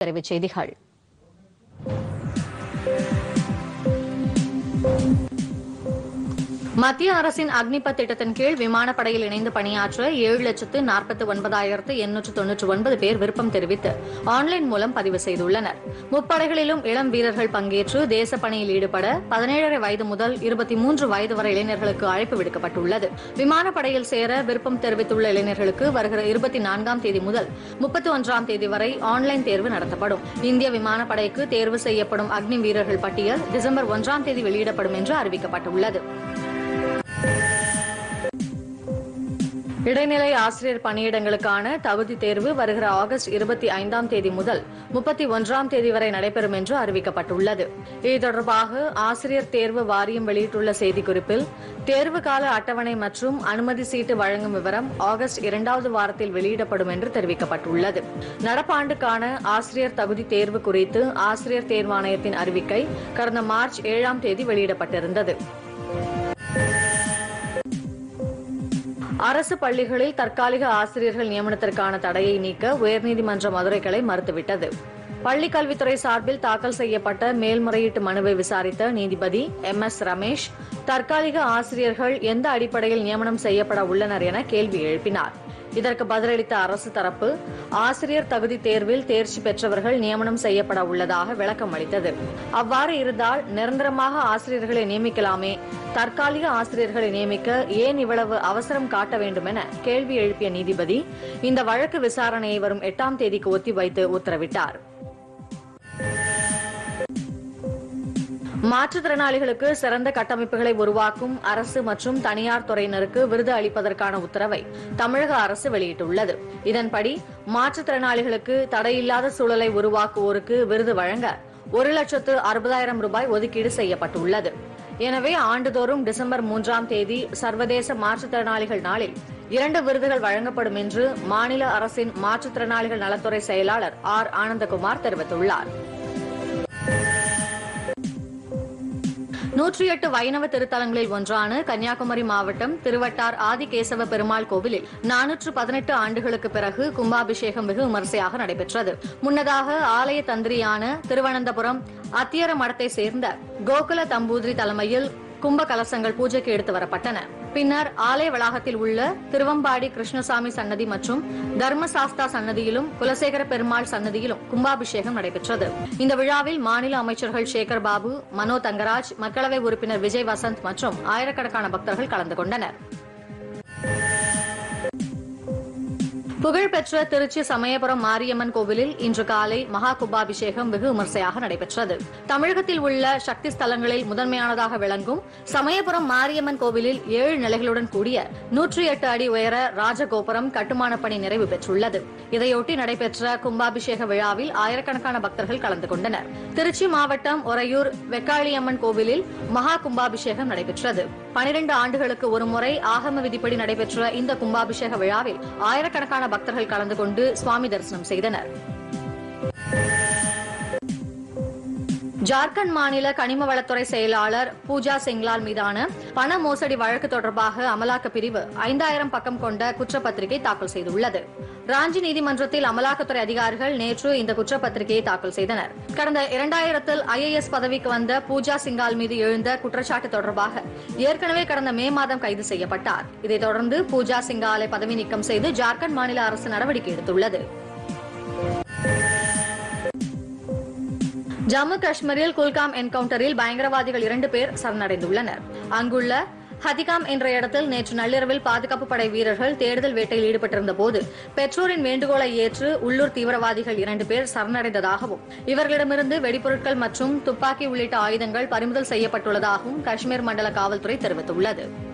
பிரிவுச் செய்திகள் மத்திய அரசின் அக்னிபத் திட்டத்தின் கீழ் விமானப்படையில் இணைந்து பணியாற்ற ஏழு லட்சத்து நாற்பத்தி ஒன்பதாயிரத்து எண்ணூற்று தொன்னூற்று ஒன்பது பேர் விருப்பம் தெரிவித்து ஆன்லைன் மூலம் பதிவு செய்துள்ளனர் முப்படைகளிலும் இளம் வீரர்கள் பங்கேற்று தேச பணியில் ஈடுபட பதினேழரை வயது முதல் இருபத்தி மூன்று வயது வரை இளைஞர்களுக்கு அழைப்பு விடுக்கப்பட்டுள்ளது விமானப்படையில் சேர விருப்பம் தெரிவித்துள்ள இளைஞர்களுக்கு வருகிற இருபத்தி நான்காம் தேதி முதல் முப்பத்தி ஒன்றாம் தேதி வரை ஆன்லைன் தேர்வு நடத்தப்படும் இந்திய விமானப்படைக்கு தேர்வு செய்யப்படும் அக்னி வீரர்கள் பட்டியல் டிசம்பர் ஒன்றாம் தேதி வெளியிடப்படும் என்று அறிவிக்கப்பட்டுள்ளது இடைநிலை ஆசிரியர் பணியிடங்களுக்கான தகுதி தேர்வு வருகிற ஆகஸ்ட் இருபத்தி ஐந்தாம் தேதி முதல் முப்பத்தி ஒன்றாம் தேதி வரை நடைபெறும் என்று அறிவிக்கப்பட்டுள்ளது இது தொடர்பாக ஆசிரியர் தேர்வு வாரியம் வெளியிட்டுள்ள செய்திக்குறிப்பில் தேர்வு கால அட்டவணை மற்றும் அனுமதி சீட்டு வழங்கும் விவரம் ஆகஸ்ட் இரண்டாவது வாரத்தில் வெளியிடப்படும் என்று தெரிவிக்கப்பட்டுள்ளது நடப்பாண்டுக்கான ஆசிரியர் தகுதி தேர்வு குறித்து ஆசிரியர் தேர்வாணையத்தின் அறிவிக்கை கடந்த மார்ச் ஏழாம் தேதி வெளியிடப்பட்டிருந்தது அரசு பள்ளிகளில் தற்காலிக ஆசிரியர்கள் நியமனத்திற்கான தடையை நீக்க உயர்நீதிமன்ற மதுரை கிளை மறுத்துவிட்டது பள்ளிக் கல்வித்துறை சார்பில் தாக்கல் செய்யப்பட்ட மேல்முறையீட்டு மனுவை விசாரித்த நீதிபதி எம் எஸ் ரமேஷ் தற்காலிக ஆசிரியர்கள் எந்த அடிப்படையில் நியமனம் செய்யப்பட உள்ளனர் என கேள்வி எழுப்பினார் இதற்கு பதிலளித்த அரசு தரப்பு ஆசிரியர் தகுதி தேர்வில் தேர்ச்சி பெற்றவர்கள் நியமனம் செய்யப்பட உள்ளதாக விளக்கம் அளித்தது அவ்வாறு இருந்தால் நிரந்தரமாக ஆசிரியர்களை நியமிக்கலாமே தற்காலிக ஆசிரியர்களை நியமிக்க ஏன் இவ்வளவு அவசரம் காட்ட வேண்டும் என கேள்வி எழுப்பிய நீதிபதி இந்த வழக்கு விசாரணையை வரும் எட்டாம் தேதிக்கு ஒத்திவைத்து உத்தரவிட்டார் மாற்றுத்திறனாளிகளுக்கு சிறந்த கட்டமைப்புகளை உருவாக்கும் அரசு மற்றும் தனியார் துறையினருக்கு விருது அளிப்பதற்கான உத்தரவை தமிழக அரசு வெளியிட்டுள்ளது இதன்படி மாற்றுத்திறனாளிகளுக்கு தடையில்லாத சூழலை உருவாக்குவோருக்கு விருது வழங்க ஒரு லட்சத்து அறுபதாயிரம் ரூபாய் ஒதுக்கீடு செய்யப்பட்டுள்ளது எனவே ஆண்டுதோறும் டிசம்பர் மூன்றாம் தேதி சர்வதேச மாற்றுத்திறனாளிகள் நாளில் இரண்டு விருதுகள் வழங்கப்படும் என்று மாநில அரசின் மாற்றுத்திறனாளிகள் நலத்துறை செயலாளர் ஆர் ஆனந்தகுமார் தெரிவித்துள்ளார் நூற்றி எட்டு வைணவ திருத்தலங்களில் ஒன்றான கன்னியாகுமரி மாவட்டம் திருவட்டார் ஆதிகேசவ பெருமாள் கோவிலில் நானூற்று பதினெட்டு ஆண்டுகளுக்கு பிறகு கும்பாபிஷேகம் வெகு விமரிசையாக நடைபெற்றது முன்னதாக ஆலய தந்திரியான திருவனந்தபுரம் அத்தியர மடத்தை சேர்ந்த கோகுல தம்பூதிரி தலைமையில் கும்ப கலசங்கள் பூஜைக்கு எடுத்து வரப்பட்டன பின்னர் ஆலய வளாகத்தில் உள்ள திருவம்பாடி கிருஷ்ணசாமி சன்னதி மற்றும் தர்மசாஸ்தா சன்னதியிலும் குலசேகர பெருமாள் சன்னதியிலும் கும்பாபிஷேகம் நடைபெற்றது இந்த விழாவில் மாநில அமைச்சர்கள் சேகர் பாபு மனோ தங்கராஜ் மக்களவை உறுப்பினர் விஜய் வசந்த் மற்றும் ஆயிரக்கணக்கான பக்தர்கள் கலந்து கொண்டனர் புகழ்பெற்ற திருச்சி சமயபுரம் மாரியம்மன் கோவிலில் இன்று காலை மகா கும்பாபிஷேகம் வெகு விமர்சையாக நடைபெற்றது தமிழகத்தில் உள்ள சக்தி ஸ்தலங்களில் முதன்மையானதாக விளங்கும் சமயபுரம் மாரியம்மன் கோவிலில் ஏழு நிலைகளுடன் கூடிய நூற்றி எட்டு அடி உயர ராஜகோபுரம் கட்டுமான பணி நிறைவு பெற்றுள்ளது இதையொட்டி நடைபெற்ற கும்பாபிஷேக விழாவில் ஆயிரக்கணக்கான பக்தர்கள் கலந்து கொண்டனர் திருச்சி மாவட்டம் ஒரையூர் வெக்காளியம்மன் கோவிலில் மகா கும்பாபிஷேகம் நடைபெற்றது பனிரெண்டு ஆண்டுகளுக்கு ஒருமுறை ஆகம விதிப்படி நடைபெற்ற இந்த கும்பாபிஷேக விழாவில் ஆயிரக்கணக்கான பக்தர்கள் கலந்து கொண்டு சுவாமி தரிசனம் செய்தனர் ஜார்க்கண்ட் மாநில கனிம வளத்துறை செயலாளர் பூஜா செங்லால் மீதான பண மோசடி வழக்கு தொடர்பாக அமலாக்க பிரிவு ஐந்தாயிரம் பக்கம் கொண்ட குற்றப்பத்திரிகை தாக்கல் செய்துள்ளது ராஞ்சி நீதிமன்றத்தில் அமலாக்கத்துறை அதிகாரிகள் நேற்று இந்த குற்றப்பத்திரிகையை தாக்கல் செய்தனர் கடந்த இரண்டாயிரத்தில் ஐஏஎஸ் பதவிக்கு வந்த பூஜா சிங்கால் மீது எழுந்த குற்றச்சாட்டு தொடர்பாக ஏற்கனவே கடந்த மே மாதம் கைது செய்யப்பட்டார் இதைத் தொடர்ந்து பூஜா சிங்காலை பதவி நீக்கம் செய்து ஜார்க்கண்ட் மாநில அரசு நடவடிக்கை எடுத்துள்ளது ஜம்மு காஷ்மீரில் குல்காம் என்கவுண்டரில் பயங்கரவாதிகள் இரண்டு பேர் சரணடைந்துள்ளனர் அங்குள்ள ஹதிகாம் என்ற இடத்தில் நேற்று நள்ளிரவில் பாதுகாப்பு படை வீரர்கள் தேடுதல் வேட்டையில் ஈடுபட்டிருந்த போது பெற்றோரின் வேண்டுகோளை ஏற்று உள்ளூர் தீவிரவாதிகள் இரண்டு பேர் சரணடைந்ததாகவும் இவர்களிடமிருந்து வெடிபொருட்கள் மற்றும் துப்பாக்கி உள்ளிட்ட ஆயுதங்கள் பறிமுதல் செய்யப்பட்டுள்ளதாகவும் காஷ்மீர் மண்டல காவல்துறை தெரிவித்துள்ளது